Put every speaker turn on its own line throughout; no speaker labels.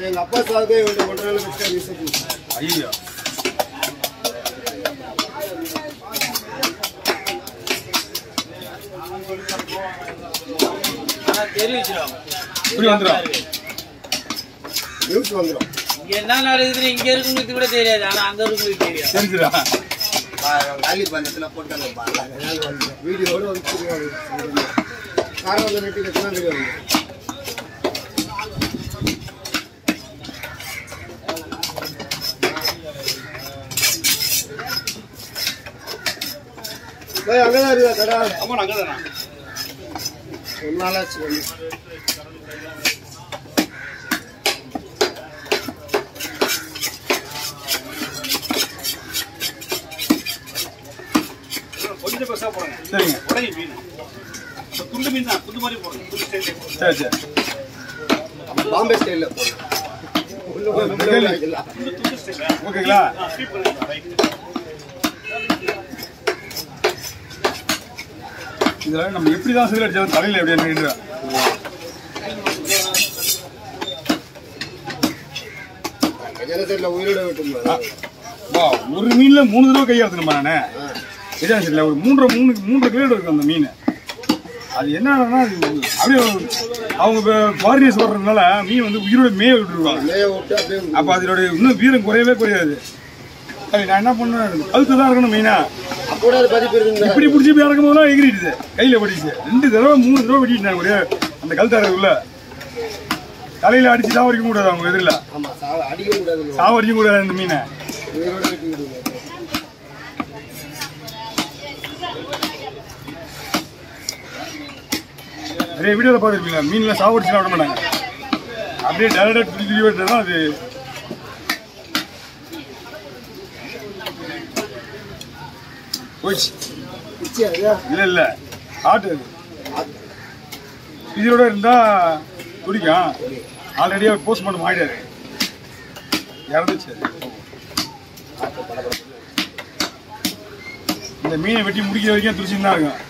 எங்க அப்பா சாவுக்கே இவன் ஒன்றரை நாள் கஷ்டம் ரிசப்ஷன்
ஐயோ
ஆனா தெரிவிச்சிடும்
இப்படி வந்துடும்
நியூஸ் வந்துடும்
இங்க என்ன நடக்குதுன்னு இங்க இருக்கவங்களுக்கு கூட தெரியாது ஆனா அங்க இருக்கவங்களுக்கு தெரியும்
தெரிஞ்சுடா
காலி பந்தத்துல போட்டாங்க வீடியோட வந்து காரம் வந்து நெட்டி கட்டினா தெரியும் போய் அங்கதான் இருக்கா கடை
ஆமா நாங்க தானே
ஒரு நாளாச்சு வந்து
கொஞ்சம் பெருசா போடுங்க
சரிங்க
உடனே மீன் இந்த துண்டு மீன் தான் துண்டு மாதிரி போடுங்க துண்டு சைஸ்ல போடுங்க
சரி சரி
பாம்பே ஸ்டைல்ல போடணும் உள்ள போய் நம்மளே வாங்கிக்கலாம்.
துண்டு துண்டு ஸ்டைல
ஓகேங்களா
ஸ்வீப் பண்ணுங்க ரைட்
இதுல நம்ம எப்படி தான் சிகரெட் அடிச்சாலும் தலையில எப்படி நின்று
கஜான சைட்ல உயிரோட விட்டுருந்தோம்
வா ஒரு மீன்ல மூணு தடவை கை அறுத்தணுமா நானு இதான் சரியில்ல ஒரு மூன்றரை மூணு மூன்றரை கிலோ இருக்கும் அந்த மீன் அது என்னன்னா அது அப்படியே அவங்க ஃபாரினர்ஸ் வர்றதுனால மீன் வந்து உயிரோட மேய விட்டுருவாங்க
மேய விட்டு அப்படியே
அப்போ அதோட இன்னும் வீரம் குறையவே குறையாது அது நான் என்ன பண்ணேன் கழுத்து தான் இருக்கணும் மெயினா
அப்போட அது பதிப்பு இருக்குங்க
இப்படி பிடிச்சி இப்படி இறக்கும் போதெல்லாம் எகிரிடுது கையில படிச்சு ரெண்டு தடவை மூணு தடவை வெட்டிட்டேன் ஒரே அந்த கழுத்து உள்ள தலையில அடிச்சு சாவடிக்க கூடாது அவங்க எதிரில்
ஆமா சாவ அடிக்க கூடாது
சாவடிக்க கூடாது அந்த மீனை
உயிரோட வெட்டி விடுங்க
நிறைய வீடியோவில் பார்த்துருப்பீங்களா மீன்லாம் சாவடிச்சுலாம் விட மாட்டாங்க அப்படியே டேரக்டாக துடி துடி வெட்டினா தான் அது போயிடுச்சு
பிச்சி ஐயா
இல்லை இல்லை ஆட்டு அது இதோட இருந்தா குடிக்கும் ஆல்ரெடியாக போஸ்ட்மார்ட்டம் ஆகிடாரு இறந்துச்சு அது. இந்த மீனை வெட்டி முடிக்கிற வரைக்கும் துடிச்சுன்னு தான் இருக்கும்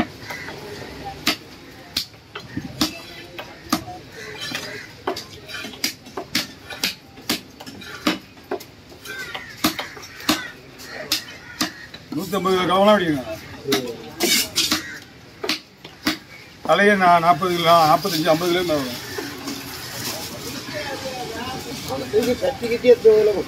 நூற்றம்பது கிலோ கவனம் அடிக்கணும் தலையே நான் நாற்பது கிலோ நாற்பத்தஞ்சு ஐம்பது கிலோ மேல வரும்
அவனை தூக்கி கட்டிக்கிட்டே தூவலும்